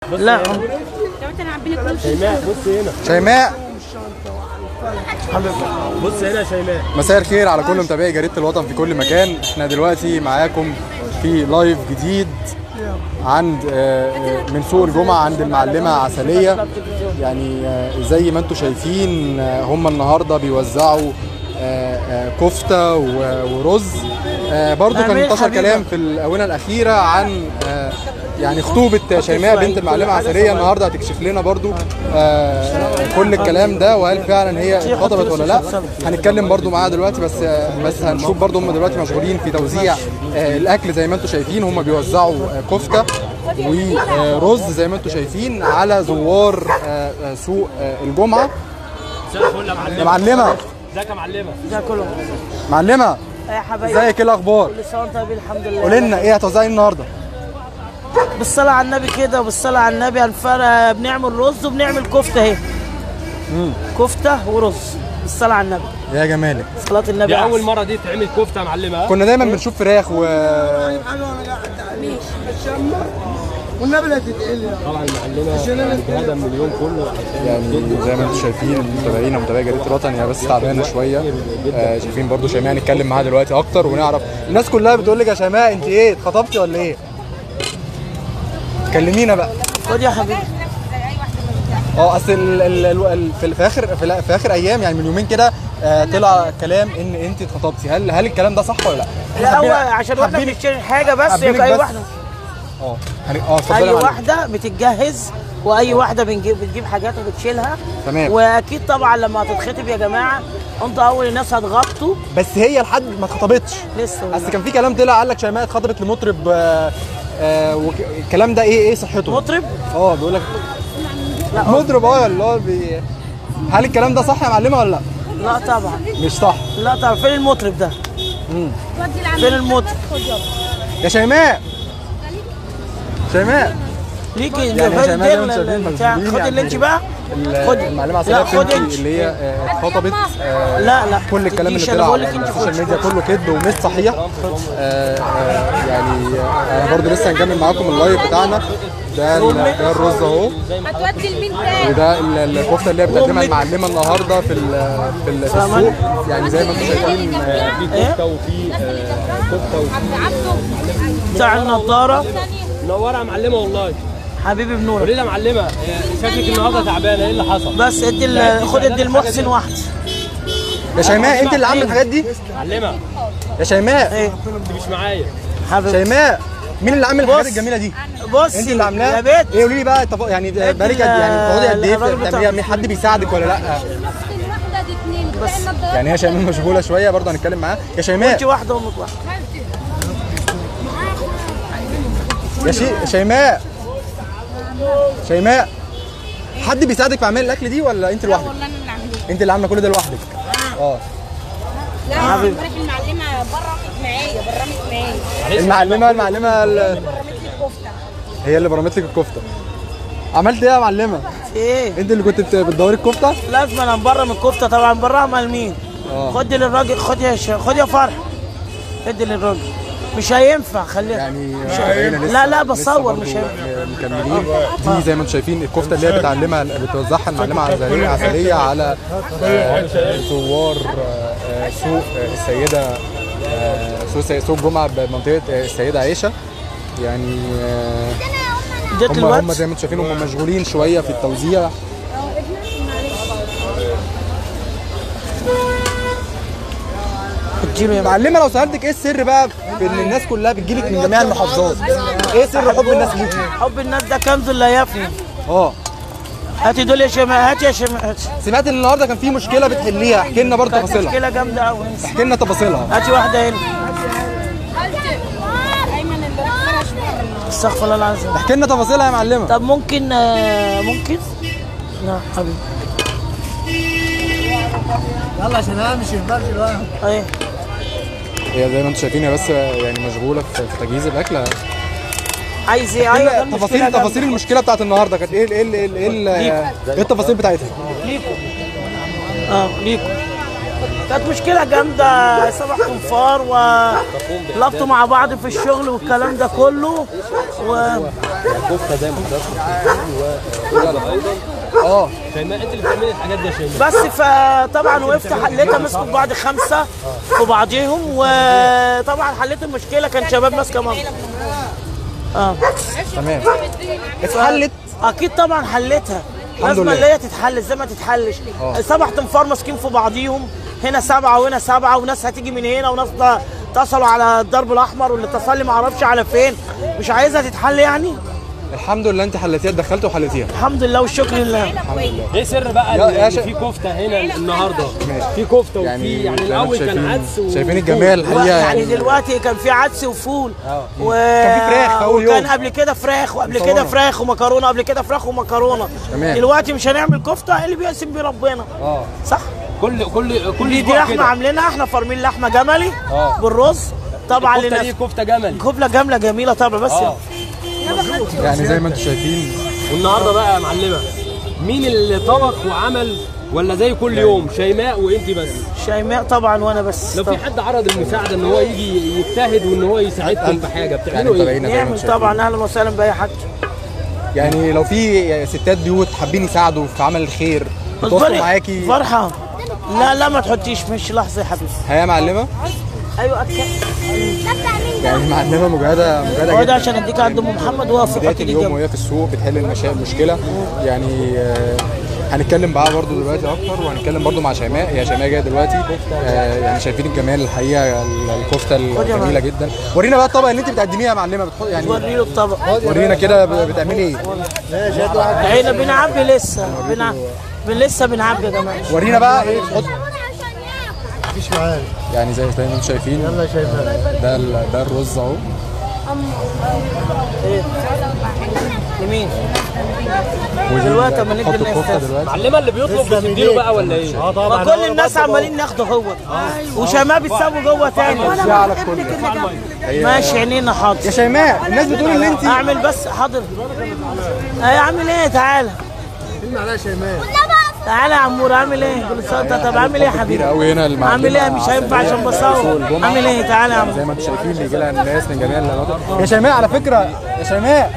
لا شيماء بص هنا شيماء بص هنا يا شيماء مساء الخير على كل متابعي جريده الوطن في كل مكان احنا دلوقتي معاكم في لايف جديد عند آه، آه، من سوق الجمعه عند المعلمه عسليه يعني آه، زي ما انتم شايفين آه، هم النهارده بيوزعوا آه، آه، كفته و- ورز آه، برضو كان أمين انتشر حبيبة. كلام في الاونه الاخيره عن آه، يعني خطوبه شيماء بنت المعلمه عسليه النهارده هتكشف لنا برضو آه، كل الكلام ده وهل فعلا هي اتخطبت ولا لا هنتكلم برضو معاها دلوقتي بس آه، بس هنشوف برضو هم دلوقتي مشغولين في توزيع آه، الاكل زي ما انتم شايفين هم بيوزعوا آه، كفته ورز زي ما انتم شايفين على زوار آه، آه، سوق آه، الجمعه مساء الفل يا يا معلمه معلمه ازيك يا معلمه ده كله معلمه يا حبايبي ازيك ايه الاخبار كل سنه وانت طيب الحمد لله قولي لنا ايه هتوزعي النهارده بالصلاه على النبي كده وبالصلاه على النبي هنفرق بنعمل رز وبنعمل كفته اهي كفته ورز بالصلاه على النبي يا جمالك صلاه النبي دي اول أحسن. مره دي تعمل كفته يا معلمه ها؟ كنا دايما بنشوف فراخ و والنبي لا تتقل طبعا المعلمه بهذا المليون كله عشان يعني زي ما انتم شايفين متابعينا ومتابعي جريده الوطن هي بس تعبانه شويه آه شايفين برضو شيماء هنتكلم معاها دلوقتي اكتر ونعرف الناس كلها بتقول لك يا شيماء انت ايه اتخطبتي ولا ايه؟ كلمينا بقى خد يا حبيبي اه اصل ال- ال- ال- ال- في في اخر في, ال- في اخر ايام يعني من يومين كده آه طلع كلام ان انت اتخطبتي هل هل الكلام ده صح ولا لا؟ لا هو حابين- عشان واحنا حابين- بنشتري حاجه بس حابينك يبقى اي بس. واحده اه هن- اه اتفضلي اي يا معلم. واحده بتتجهز واي واحده بنجيب بتجيب حاجات وبتشيلها تمام. واكيد طبعا لما هتتخطب يا جماعه انتوا اول الناس هتغطوا بس هي لحد ما اتخطبتش لسه والله. اصل كان في كلام طلع قال لك شيماء اتخطبت لمطرب آه آه وك- الكلام ده ايه ايه صحته؟ مطرب اه بيقول لك لا مضرب اه اللي هو بي... هل الكلام ده صح يا معلمه ولا لا؟ لا طبعا مش صح لا طبعا فين المطرب ده فين المطرب يا شيماء شيماء ليكي يعني فين عشان ما الدل- نمشي ال- فيه بتاع مشغولين خد يعني. اللي انت بقى ال- خد المعلمه لا عسلية خد بنتي انت اللي هي آه، اتخطبت آه، لا لا كل الكلام اللي تديش، أنا طلع بقول على لك انت السوشيال خد. ميديا كله كذب ومش صحيح آه، آه، يعني آه، انا برضو لسه هنكمل معاكم اللايف بتاعنا ده ال- ده الرز اهو هتودي لمين تاني؟ وده ال- الكفته اللي هي بتقدمها المعلمه النهارده في ال- في ال- في السوق يعني زي ما انتم شايفين آه، في كفته وفي آه، كفته وفي عبده بتاع النضاره منوره يا معلمه والله حبيبي بنور قولي لي يا معلمه آه، شكلك النهارده تعبانه ايه اللي حصل؟ بس ادي ال- خد ادي المحسن واحده يا شيماء انت اللي عامله الحاجات دي معلمه يا شيماء ايه انت مش معايا حبيبي شيماء مين اللي عامل الحاجات بص. الجميله دي؟ بص انت اللي عاملاها؟ يا بيت ايه قولي لي بقى طب يعني بقالك قد- يعني بتقعدي قد ايه الراجل في- بتاع- بتعمليها مين حد بيساعدك ولا لا؟ واحدة دي اتنين بتاع النضارة يعني هي شيماء مشغوله شويه برضه هنتكلم معاها يا شيماء انت واحده وامك واحده يا شي... شيماء شيماء حد بيساعدك في اعمال الاكل دي ولا انت لوحدك؟ والله انا اللي عاملاه انت اللي عامله كل ده لوحدك اه لا امبارح المعلمة برمت معايا برمت معايا المعلمه المعلمه ال- برمت لي الكفتة هي اللي برمت لك الكفته عملت ايه يا معلمه؟ ايه انت اللي كنت بت- بتدوري الكفته؟ لازم انا نبرم الكفته طبعا نبرمها مال مين اه. خد للراجل خد يا ش... خد يا فرح ادي للراجل مش هينفع خليها يعني متابعينا لسه لا لا لسه بصور برضو مش هينفع مكملين دي زي ما انتم شايفين الكفته اللي هي بتعلمها بتوزعها المعلمه عسليه عسليه على آه، زوار آه، آه، سوق آه، السيده آه، سوق سوق جمعه بمنطقه آه، السيده عائشه يعني آه، اديت هم هم الوقت زي ما انتم شايفين هم مشغولين شويه في التوزيع اديله يا معلم معلمه لو سالتك ايه السر بقى في ان الناس كلها بتجيلك من جميع المحافظات ايه سر حب الناس ليكي حب الناس ده كنز لا يفني اه هاتي دول يا شيماء هات يا شيماء هات سمعت ان النهارده كان في مشكله بتحليها احكي لنا برضه كانت تفاصيلها مشكله جامده قوي احكي لنا تفاصيلها هاتي واحده هنا ايمن اللي فرش بره استغفر الله العظيم احكي لنا تفاصيلها يا معلمه طب ممكن آه، ممكن لا حبيبي يلا عشان انا مش يفضل دلوقتي ايه هي زي ما انتم شايفين هي بس يعني مشغوله في في تجهيز الاكل عايز ايه احكي ايوه لنا ده المشكلة تفاصيل جامدة. تفاصيل المشكله بتاعت النهارده كانت ايه ايه ايه ايه ايه, ايه التفاصيل بتاعتها ليكوا اه ليكوا كانت مشكله جامده سبع تنفار ولطوا مع بعض في الشغل والكلام ده كله و... كفته زي ما حضرتك ايضا اه شيماء انت اللي بتعملي الحاجات دي يا شيماء بس فطبعا وقفت حليتها مسكوا في بعض خمسه في بعضيهم وطبعا حليت المشكله كان شباب ماسكه مصر اه تمام اتحلت اكيد طبعا حليتها الحمد لازم لله. اللي هي تتحل ازاي ما تتحلش سبع تنفار ماسكين في بعضيهم هنا سبعه وهنا سبعه وناس هتيجي من هنا وناس ت- اتصلوا على الدرب الاحمر واللي اتصل لي ما اعرفش على فين مش عايزها تتحل يعني الحمد لله انت حليتيها دخلت وحليتيها الحمد لله والشكر لله ايه سر بقى يا- ان يا إن شا- في كفته هنا النهارده ماشي. في كفته وفي يعني يعني, زي ما انتم الاول كان شايفين- عدس و- شايفين الجمال الحقيقه يعني يعني دلوقتي كان في عدس وفول و... كان في فراخ في أول وكان يوم. قبل كده فراخ وقبل مكرونة. كده فراخ ومكرونه قبل كده فراخ ومكرونه تمام. دلوقتي مش هنعمل كفته اللي بيقسم بيه ربنا اه صح كل كل كل دي, دي اسبوع احنا كده عاملينها احنا فارمين لحمه جملي اه. بالرز طبعا الكفته لناس دي كفته جمل كفله جمله جميله طبعا بس اه يعني زي ما انتم شايفين والنهارده بقى يا معلمه مين اللي طبخ وعمل ولا زي كل يوم شيماء وانت بس شيماء طبعا وانا بس لو في حد عرض المساعده ان هو يجي يجتهد وان هو يساعدكم في حاجه يعني بتعملوا ايه؟ متابعينا زي ما انتم نعمل شايفين طبعا اهلا وسهلا باي حد يعني لو في ستات بيوت حابين يساعدوا في عمل الخير يتواصلوا اصبري. معاكي فرحه لا لا ما تحطيش مش لحظه يا حبيبي هي معلمه ايوه أكل. يعني معلمه مجاهده مجاهده هو ده جدا عشان اديك عند ام محمد واقف بدايه وحط لي اليوم جنب وهي في السوق بتحل المشا- المشكله يعني آه، هنتكلم معاها برضو دلوقتي اكتر وهنتكلم برضو مع شيماء هي شيماء جايه دلوقتي آه، يعني شايفين الجمال الحقيقه ال- الكفته الجميله جدا ورينا بقى الطبق اللي انت بتقدميه يا معلمه بتحط يعني وري له الطبق ورينا كده ب- بتعملي ايه احنا بنعبي لسه بنع... بن لسه بنعبي يا جماعه ورينا بقى ايه بتحط مفيش معانا يعني زي زي ما انتم شايفين يلا شايفها ده ال- ده الرز اهو لمين؟ ودي دلوقتي اما ندي نحط الناس الكفته تاكل. دلوقتي معلمه اللي بيطلب بتديله بقى ولا ايه؟ ما كل الناس عمالين ناخده هو وشمال بيتسابوا جوه تاني في على الكل ماشي عينينا حاضر يا شيماء الناس بتقول ان انت اعمل بس حاضر ايه عامل ايه تعالى معانا شيماء تعالى يا عمور عامل ايه كل سنه وأنت- طب عامل ايه يا كبيره حبيبي قوي هنا المعلمة عامل ايه مش هينفع عشان بصور عامل ايه تعالى يا عمور زي ما انتم شايفين بيجي لها الناس من جميع المناطق يا شيماء على فكره يا شيماء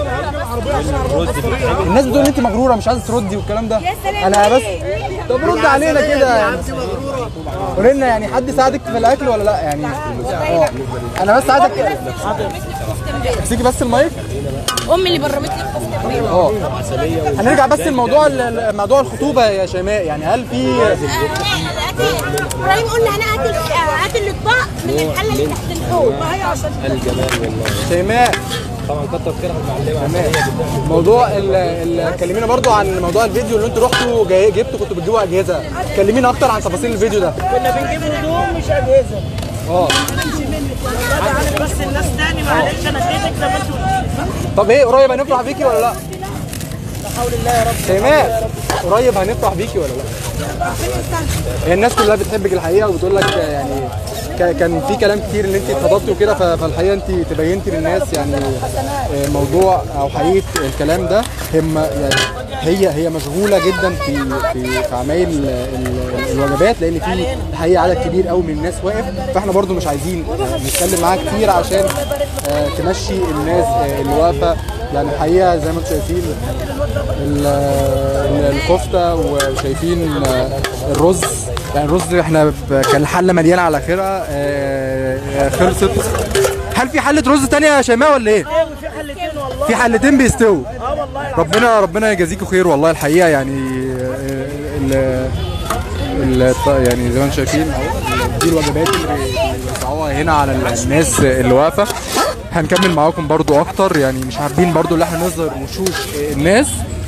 الناس بتقول ان انت مغروره مش عايزه تردي والكلام ده انا بس طب رد علينا كده يعني قولي لنا يعني حد ساعدك في الاكل ولا لا يعني اه انا بس عايزك امسكي بس المايك امي اللي برمت لي الكفته امبارح اه هنرجع بس لموضوع ال- موضوع الخطوبه يا شيماء يعني هل في ابراهيم قلنا انا هات ال- هات الاطباق من الحله اللي تحت الحوض ما هي عشان الجمال والله شيماء طبعا كتر خيرها المعلمه تمام موضوع ال ال كلمينا برضو عن موضوع الفيديو اللي انتوا رحتوا جاي جبتوا كنتوا بتجيبوا اجهزه كلمينا اكتر عن تفاصيل الفيديو ده كنا بنجيب هدوم مش اجهزه اه عارف بس الناس تاني معلش انا اديتك لما انتوا طب ايه قريب هنفرح بيكي ولا لا لا حول الله يا رب شيماء قريب هنفرح بيكي ولا لا هي الناس كلها بتحبك الحقيقه وبتقول لك يعني ك- كان في كلام كتير ان انت اتخطبتي وكده ف- فالحقيقه انت تبينتي للناس يعني آه، موضوع او حقيقه الكلام ده هم يعني هي هي مشغوله جدا في في في عمايل ال- ال- الوجبات لان في الحقيقه عدد كبير قوي من الناس واقف فاحنا برضو مش عايزين آه، نتكلم معاها كتير عشان آه، تمشي الناس آه، اللي واقفه يعني الحقيقه زي ما انتم شايفين ال- ال- الكفته وشايفين آه، الرز يعني الرز احنا ب- كان الحله مليانه على اخرها آه، آه، خلصت هل في حله رز تانية يا شيماء ولا ايه؟ ايوه في حلتين والله في حلتين بيستووا اه والله ربنا ربنا يجازيكم خير والله الحقيقه يعني آه، ال ال يعني زي ما انتم شايفين اهو دي الوجبات اللي بيوزعوها هنا على الناس اللي واقفه هنكمل معاكم برضو اكتر يعني مش حابين برضو ان احنا نظهر وشوش الناس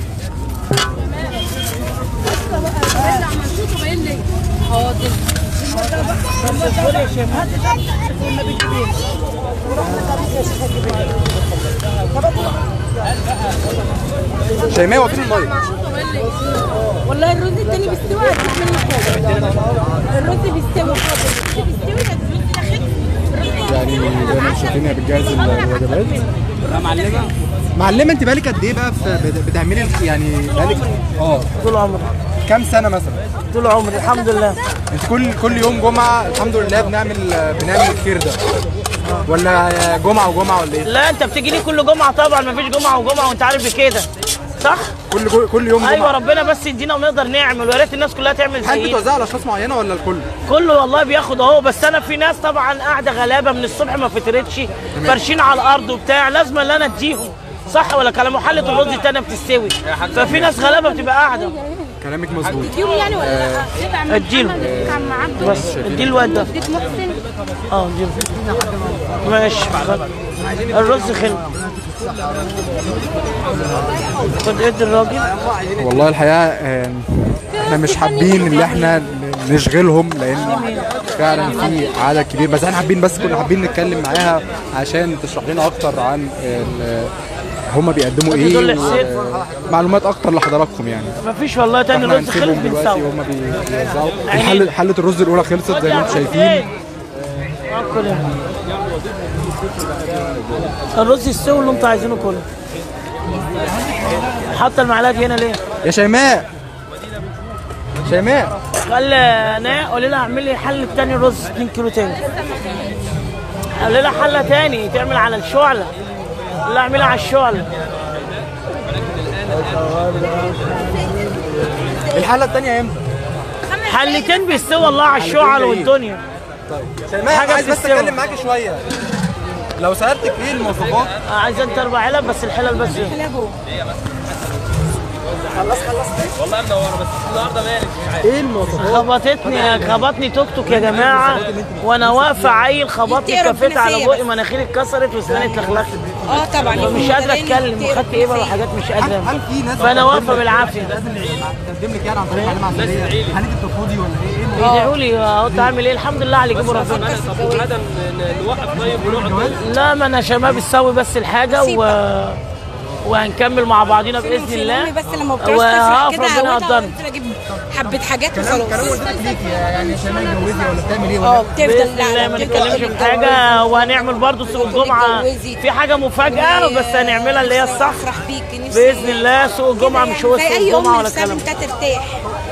شيماء وفين الميه والله الرز التاني بيستوي هتجيب منه حاجه الرز بيستوي حاضر الرز بيستوي ده الرز ده خف الرز يعني زي ما انتم شايفين هي بتجهز الوجبات معلمه معلمه انت بالك قد ايه بقى في بت- بتعملي الخ- يعني بالك اه طول عمرك كام سنه مثلا طول عمري الحمد لله انت كل كل يوم جمعه الحمد لله بنعمل بنعمل الخير ده ولا جمعه وجمعه ولا ايه؟ لا انت بتيجي لي كل جمعه طبعا مفيش جمعه وجمعه وانت عارف بكده صح كل كل يوم جمعه ايوه ربنا بس يدينا ونقدر نعمل ويا ريت الناس كلها تعمل هل زينا بتوزعها على اشخاص معينه ولا الكل؟ كله والله بياخد اهو بس انا في ناس طبعا قاعده غلابه من الصبح ما فطرتش فرشين على الارض وبتاع لازم ان انا اديهم صح ولا كلام حله الرز التانيه بتستوي ففي ناس غلابه بتبقى قاعده كلامك مظبوط اديهم يعني ولا لا؟ كده عم اديله. محمد، عم عبده بس ادي الواد ده اديت محسن اه اديله ماشي الرز خلو خد ادي الراجل والله الحقيقه آه، احنا مش حابين ان احنا نشغلهم لان فعلا في عدد كبير بس احنا حابين بس كنا حابين نتكلم معاها عشان تشرح لنا اكتر عن ال- هما بيقدموا ايه دول حسين. معلومات اكتر لحضراتكم يعني مفيش والله تاني احنا الرز خلص هنسيبهم دلوقتي بنسوي وهما بي- بيوزعوا الحل حله الرز الاولى خلصت زي ما انتم شايفين اكل هنا. الرز يستوي اللي انتوا عايزينه كله حاطه المعلقه دي هنا ليه؟ يا شيماء شيماء خلي انا قولي لها اعمل لي حل تاني رز 2 كيلو تاني قولي لها حله تاني تعمل على الشعله لا اعملها على الشعله الحله الثانيه امتى؟ حلتين بيستوي الله على الشعل والدنيا شيماء حاجة عايز بس بتستوي. اتكلم معاكي شويه لو سالتك ايه المواصفات آه، عايز انت اربع علب بس الحلل بس والله منوره بس النهارده مالك مش عارف ايه المواصفات خبطتني خبطني توك توك يا جماعه وانا واقفه عيل خبطني يا ربنا كفيت على فيا بقي بس. مناخيري اتكسرت واسناني اتلخلخت اه طبعا مش قادره اتكلم وخدت ايه بقى وحاجات مش هل قادره في ناس فانا واقفه بالعافيه تقدم لك يعني عن طريق معلومه عسكريه هل انت بترفضي ولا ايه؟ بيدعوا لي اهو تعمل ايه الحمد لله على اللي يجيبه ربنا طب وغدا ن- ن- نوقف طيب ونقعد لا ما انا شباب بتسوي بس الحاجه و... وهنكمل مع بعضينا باذن الله بس لما بتعوز وهقف تفرح كده ربنا هقعد يقدرني انزل اجيب حبه حاجات كلام وخلاص والدتك ليكي يعني شيماء اتجوزي ولا بتعمل ايه اه ولا بتفضل باذن لا، الله ما بتفضل نتكلمش في تتجوزي. حاجه وهنعمل برضه سوق الجمعه تتجوزي. في حاجه مفاجاه بس هنعملها اللي هي الصح افرح بيكي نفسي باذن الله سوق الجمعه كده مش هو يعني سوق زي أي أم الجمعه ولا نفسها الكلام انت ترتاح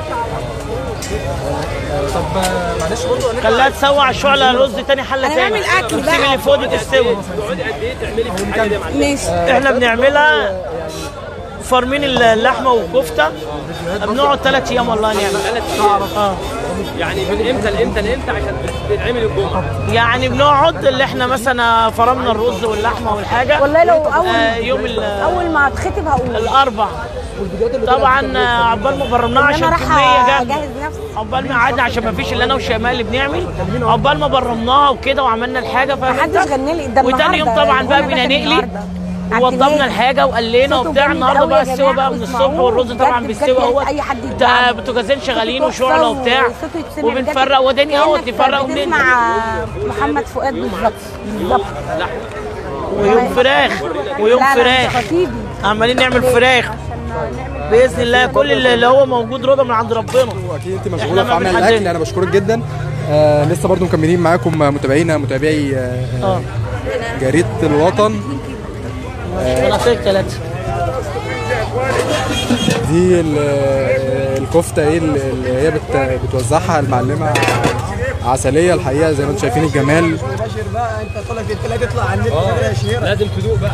طب آه، معلش برضه خليها تسوي على الشعله رز تاني حله أنا تاني بعمل أكل بقى. سيب اللي فوق دي تستوي تقعدي قد ايه تعملي في الحاجه دي يا معلم ماشي احنا بنعملها فارمين اللحمه والكفته بنقعد ثلاث ايام والله نعمل اه يعني من امتى لامتى لامتى عشان تتعمل الجمعه يعني بنقعد اللي احنا مثلا فرمنا الرز واللحمه والحاجه والله لو اول آه يوم ال- اول ما اتخطب هقول الاربع طبعا آه، عقبال ما برمناها ان عشان انا كميه رايحه جت اجهز نفسي عقبال ما قعدنا عشان ما فيش الا انا وشيماء اللي بنعمل عقبال ما برمناها وكده وعملنا الحاجه ف محدش غني لي ده وتاني يوم النهاردة، طبعا بقى الغنى ده بينا كان نقلي النهاردة. ووضبنا عالتليفون. الحاجه وقلينا صوته وبتاع جامد النهارده قوي بقى يا السوا بقى جماعة من الصبح واسمعوه. والرز طبعا بجد بيستوي بجد اهو أي حد ده يتابعه. بوتاجازين شغالين صوته وشعله تحفة وبتاع وصوته يتسمع بجد. وبنفرق وداني اهوت كأنك نفرق وننزل بتسمع محمد فؤاد بالظبط بالظبط ويوم فراخ ويوم لا لا فراخ خطيبي عمالين نعمل فراخ باذن الله كل اللي اللي هو موجود رضا من عند ربنا واكيد انت إحنا مشغوله ما في عمل بنحدد. الاكل انا بشكرك جدا آه لسه برضو مكملين معاكم متابعينا متابعي آه اه جريده الوطن انا طيب ثلاثه دي ال- الكفته ايه اللي اللي هي بت- بتوزعها المعلمه عسليه الحقيقه زي ما انتم شايفين الجمال لازم تدوق بقى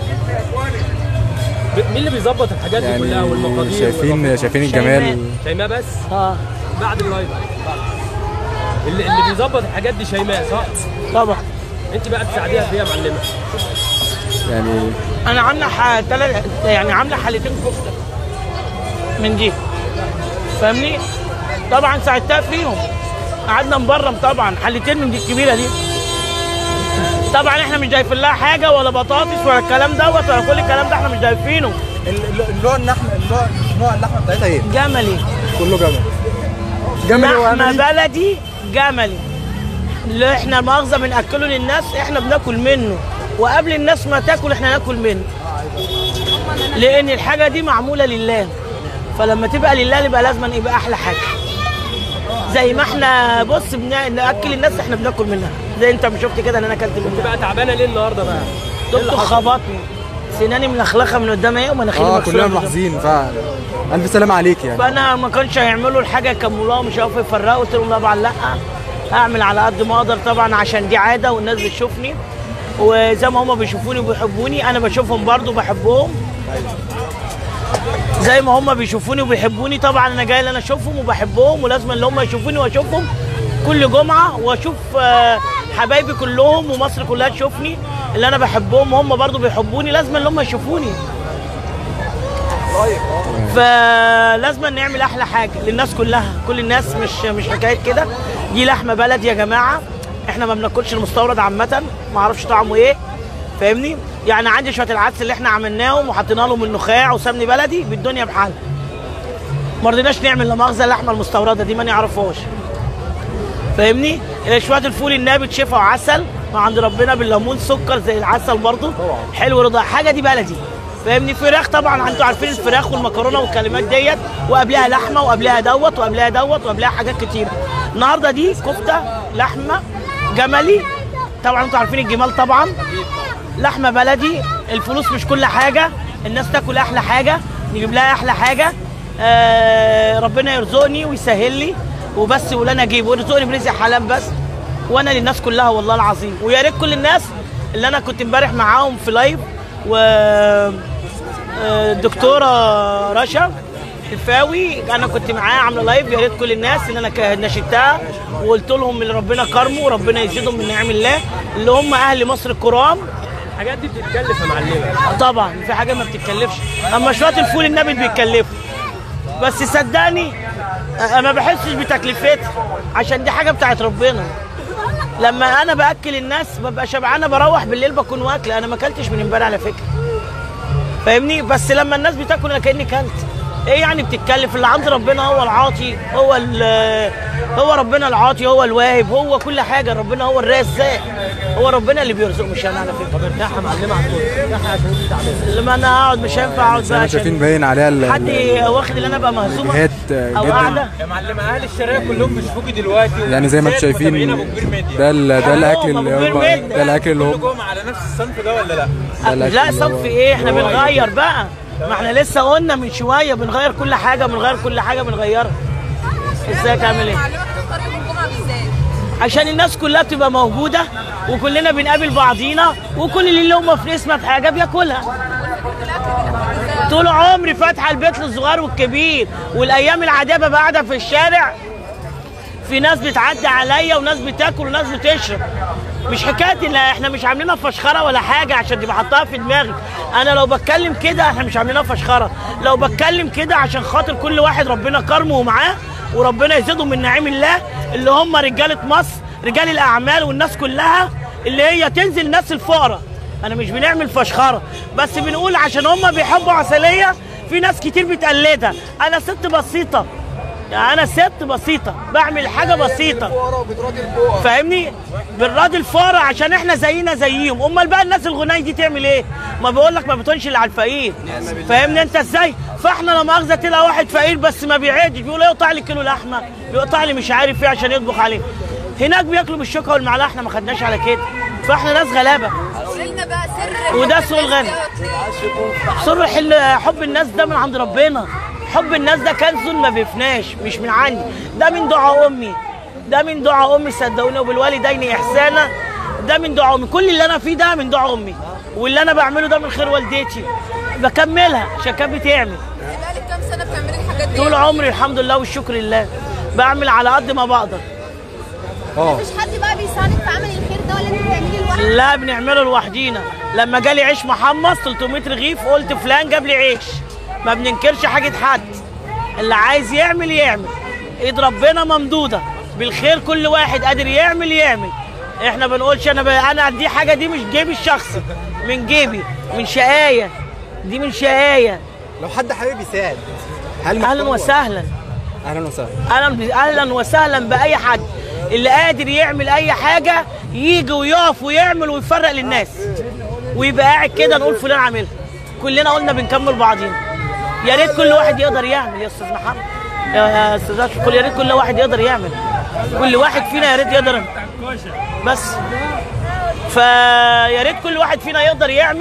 ب- مين اللي بيظبط الحاجات دي كلها يعني والمقادير شايفين شايفين الجمال شيماء بس اه بعد اللايف اللي, اللي بيظبط الحاجات دي شيماء صح؟ طبعا انت بقى تساعديها فيها يا معلمه يعني انا عامله ح... تلات... يعني عامله حلتين كفته من دي فاهمني طبعا ساعدتها فيهم قعدنا نبرم طبعا حلتين من دي الكبيره دي طبعا احنا مش ضايفين لها حاجه ولا بطاطس ولا الكلام دوت ولا كل الكلام ده احنا مش ضايفينه النوع اللحمه النوع نوع اللحمه بتاعتها ايه؟ جملي كله جمل جمل لحمه وأملي. بلدي جملي اللي احنا مؤاخذه بناكله للناس احنا بناكل منه وقبل الناس ما تاكل احنا ناكل منه لان الحاجه دي معموله لله فلما تبقى لله يبقى لازم يبقى احلى حاجه زي ما احنا بص بنا- ناكل الناس احنا بناكل منها زي انت ما شفت كده ان انا اكلت انت منها بقى تعبانه ليه النهارده بقى؟ دكتور خبطني سناني ملخلخه من قدام ايه ومناخيري اه مكسورة كلنا من قدام. ملاحظين فعلا الف سلامه عليك يعني فانا ما كانش هيعملوا الحاجه يكملوها ومش هيعرفوا يفرقوا قلت لهم طبعا لا هعمل على قد ما اقدر طبعا عشان دي عاده والناس بتشوفني وزي ما هم بيشوفوني وبيحبوني انا بشوفهم برضو بحبهم زي ما هم بيشوفوني وبيحبوني طبعا انا جاي اللي انا اشوفهم وبحبهم ولازم اللي هم يشوفوني واشوفهم كل جمعه واشوف آه، حبايبي كلهم ومصر كلها تشوفني اللي انا بحبهم وهم برضو بيحبوني لازم اللي هم يشوفوني فلازم نعمل احلى حاجه للناس كلها كل الناس مش مش حكايه كده دي لحمه بلد يا جماعه احنا ما بناكلش المستورد عامه ما اعرفش طعمه ايه فاهمني يعني عندي شويه العدس اللي احنا عملناهم وحطينا لهم النخاع وسمن بلدي بالدنيا بحالها ما رضيناش نعمل لا مؤاخذه اللحمه المستورده دي ما نعرفهاش فاهمني شويه الفول النابت شفا وعسل ما عند ربنا بالليمون سكر زي العسل برضو حلو رضا حاجه دي بلدي فاهمني فراخ طبعا انتوا عارفين الفراخ والمكرونه والكلمات ديت وقبلها لحمه وقبلها دوت وقبلها دوت وقبلها حاجات كتير النهارده دي كفته لحمه جملي طبعا انتوا عارفين الجمال طبعا لحمه بلدي الفلوس مش كل حاجه الناس تاكل احلى حاجه نجيب لها احلى حاجه آه ربنا يرزقني ويسهل لي وبس ولا انا اجيب ويرزقني برزق حلال بس وانا للناس كلها والله العظيم ويا ريت كل الناس اللي انا كنت امبارح معاهم في لايف و آه، الدكتوره رشا الفاوي انا كنت معاه عامله لايف يا ريت كل الناس اللي انا ك- نشدتها وقلت لهم اللي ربنا كرمه وربنا يزيدهم من نعم الله اللي هم اهل مصر الكرام الحاجات دي بتتكلف يا معلمه طبعا في حاجه ما بتتكلفش اما شويه الفول النابت بيتكلفوا بس صدقني أنا ما بحسش بتكلفتها عشان دي حاجه بتاعت ربنا لما انا باكل الناس ببقى شبعانه بروح بالليل بكون واكله انا ما اكلتش من امبارح على فكره فاهمني بس لما الناس بتاكل انا كاني كلت ايه يعني بتتكلف اللي عند ربنا هو العاطي هو ال- هو ربنا العاطي هو الواهب هو كل حاجه ربنا هو الرزاق هو ربنا اللي بيرزق مش انا على فكره طب ارتاح يا معلمه على الكرسي ارتاح عشان انت تعبان لما انا اقعد مش هينفع اقعد زي ما بقى شايفين عشان باين عليها ال- حد ال- واخد اللي انا ابقى مهزومه الجهات او جدا قاعده يا معلم اهل الشارع كلهم بيشوفوكي دلوقتي يعني زي ما انتم وبالذات شايفين متابعين أبو كبير ميديا. ده ال- ده الاكل اللي أبو كبير هم ميديا. ده الاكل اللي كل هم جمعه على نفس الصنف ده ولا لا؟ ده الأكل لا اللي هو- صنف ايه احنا بنغير بقى ما احنا لسه قلنا من شويه بنغير كل حاجه بنغير كل حاجه بنغيرها ازيك عامل ايه معلومه بتختار يوم الجمعه بالذات عشان الناس كلها بتبقى موجوده وكلنا بنقابل بعضينا وكل اللي هم في نسمه حاجه بياكلها طول عمري فاتحه البيت للصغير والكبير والايام العاديه ببقى قاعده في الشارع في ناس بتعدي عليا وناس بتاكل وناس بتشرب مش حكايه ان احنا مش عاملينها فشخره ولا حاجه عشان تبقى حطها في دماغي انا لو بتكلم كده احنا مش عاملينها فشخره لو بتكلم كده عشان خاطر كل واحد ربنا كرمه ومعاه وربنا يزيدهم من نعيم الله اللي هم رجاله مصر رجال الاعمال والناس كلها اللي هي تنزل الناس الفقراء انا مش بنعمل فشخره بس بنقول عشان هم بيحبوا عسليه في ناس كتير بتقلدها انا ست بسيطه يعني انا ست بسيطه بعمل حاجه بسيطه فاهمني بنراضي الفقراء عشان احنا زينا زيهم امال بقى الناس الغني دي تعمل ايه ما بقول لك ما بتقولش اللي على الفقير فاهمني انت ازاي فاحنا لا مؤاخذه تلاقي واحد فقير بس ما بيعدش بيقول يقطع لي كيلو لحمه بيقطع لي مش عارف ايه عشان يطبخ عليه هناك بياكلوا بالشوكه والمعلقه احنا ما خدناش على كده فاحنا ناس غلابه قولي لنا بقى سر وده حب سوق الناس الغني. دوت ليه؟ سر حل حب الناس ده من عند ربنا حب الناس ده كنز ما بيفناش مش من عندي ده من دعاء امي ده من دعاء امي صدقوني وبالوالدين احسانا ده من دعاء امي كل اللي انا فيه ده من دعاء امي واللي انا بعمله ده من خير والدتي بكملها عشان كانت بتعمل بقالك كام سنه بتعملي الحاجات دي طول عمري الحمد لله والشكر لله بعمل على قد ما بقدر اه مفيش حد بقى بيساعدك في عمل الخير ده ولا انت بتعملي لوحدك؟ لا بنعمله لوحدينا لما جالي عيش محمص 300 رغيف قلت فلان جاب لي عيش ما بننكرش حاجه حد اللي عايز يعمل يعمل ايد ربنا ممدوده بالخير كل واحد قادر يعمل يعمل احنا بنقولش انا ب... انا دي حاجه دي مش جيبي الشخصي من جيبي من شقايه دي من شقايه لو حد حابب يساعد هل اهلا وسهلا اهلا وسهلا اهلا اهلا وسهلا باي حد اللي قادر يعمل اي حاجه يجي ويقف ويعمل ويفرق للناس ويبقى قاعد كده نقول فلان عاملها كلنا قلنا بنكمل بعضينا يا ريت كل واحد يقدر يعمل يا استاذ محمد يا استاذ اشرف كل يا ريت كل واحد يقدر يعمل كل واحد فينا يا ريت يقدر بس فيا ريت كل واحد فينا يقدر يعمل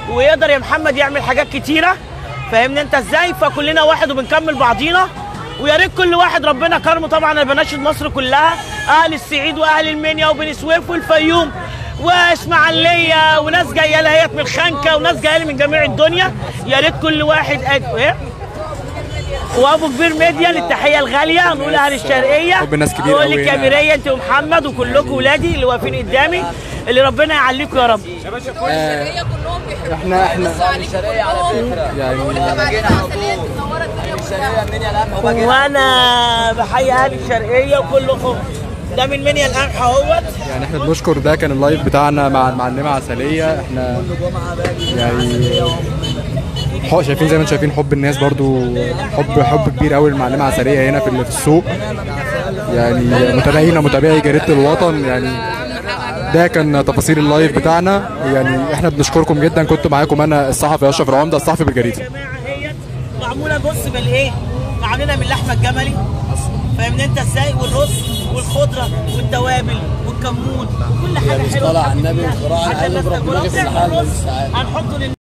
ويقدر يا محمد يعمل حاجات كتيره فاهمني انت ازاي فكلنا واحد وبنكمل بعضينا ويا ريت كل واحد ربنا كرمه طبعا انا بناشد مصر كلها اهل الصعيد واهل المنيا وبني سويف والفيوم واسماعيليه وناس جايه لهيت من الخنكه وناس جايه لي من جميع الدنيا يا ريت كل واحد قد... ايه وابو كبير ميديا للتحيه الغاليه نقول اهل الشرقيه حب الناس كبير نقول أوي هنا. للكاميريه انت ومحمد وكلكم ولادي اللي واقفين قدامي اللي ربنا يعليكم يا رب الشرقية كلهم بيحبوا احنا احنا الشرقية على فكرة يعني وجماعتنا عسلية منورة الدنيا كلها وانا بحيي اهل الشرقيه وكلكم ده من منيا القمح اهوت يعني احنا بنشكر ده كان اللايف بتاعنا مع المعلمه عسليه احنا يعني حق شايفين زي ما انتم شايفين حب الناس برضو حب حب كبير قوي للمعلمه عسليه هنا في في السوق يعني متابعينا متابعي جريده الوطن يعني ده كان تفاصيل اللايف بتاعنا يعني احنا بنشكركم جدا كنت معاكم انا الصحفي اشرف العمده الصحفي بالجريده جماعه اهيت معموله بص بالايه؟ عاملينها من اللحمه الجملي فاهمني انت ازاي؟ والرز والخضره والتوابل والكمون كل حاجه حلوه طالع على النبي والقرآن عشان قال الناس اضرب تاكلها. دماغي في بنعمل الحال رز والساعات. هنحطه لل